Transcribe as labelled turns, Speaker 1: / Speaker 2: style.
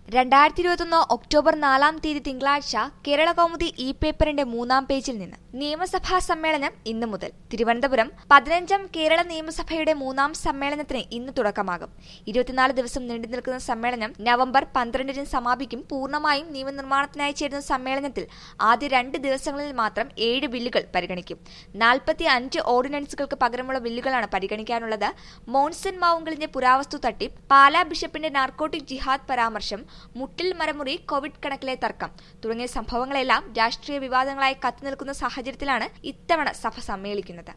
Speaker 1: രണ്ടായിരത്തി ഇരുപത്തൊന്ന് ഒക്ടോബർ നാലാം തീയതി തിങ്കളാഴ്ച കേരള കൗമുദി ഇ പേപ്പറിന്റെ മൂന്നാം പേജിൽ നിന്ന് നിയമസഭാ സമ്മേളനം ഇന്നു മുതൽ തിരുവനന്തപുരം പതിനഞ്ചാം കേരള നിയമസഭയുടെ മൂന്നാം സമ്മേളനത്തിന് ഇന്ന് തുടക്കമാകും ഇരുപത്തിനാല് ദിവസം നീണ്ടു നിൽക്കുന്ന സമ്മേളനം നവംബർ പന്ത്രണ്ടിന് സമാപിക്കും പൂർണ്ണമായും നിയമനിർമ്മാണത്തിനായി ചേരുന്ന സമ്മേളനത്തിൽ ആദ്യ രണ്ട് ദിവസങ്ങളിൽ മാത്രം ഏഴ് ബില്ലുകൾ പരിഗണിക്കും നാൽപ്പത്തി അഞ്ച് ഓർഡിനൻസുകൾക്ക് പകരമുള്ള ബില്ലുകളാണ് പരിഗണിക്കാനുള്ളത് മോൺസൺ മാവുങ്കലിന്റെ പുരാവസ്തു തട്ടിപ്പ് പാലാ ബിഷപ്പിന്റെ നാർക്കോട്ടിക് ജിഹാദ് പരാമർശം മുട്ടിൽ മരമുറി കോവിഡ് കണക്കിലെ തർക്കം തുടങ്ങിയ സംഭവങ്ങളെല്ലാം രാഷ്ട്രീയ വിവാദങ്ങളായി കത്തിനിൽക്കുന്ന സാഹചര്യത്തിലാണ് ഇത്തവണ സഭ സമ്മേളിക്കുന്നത്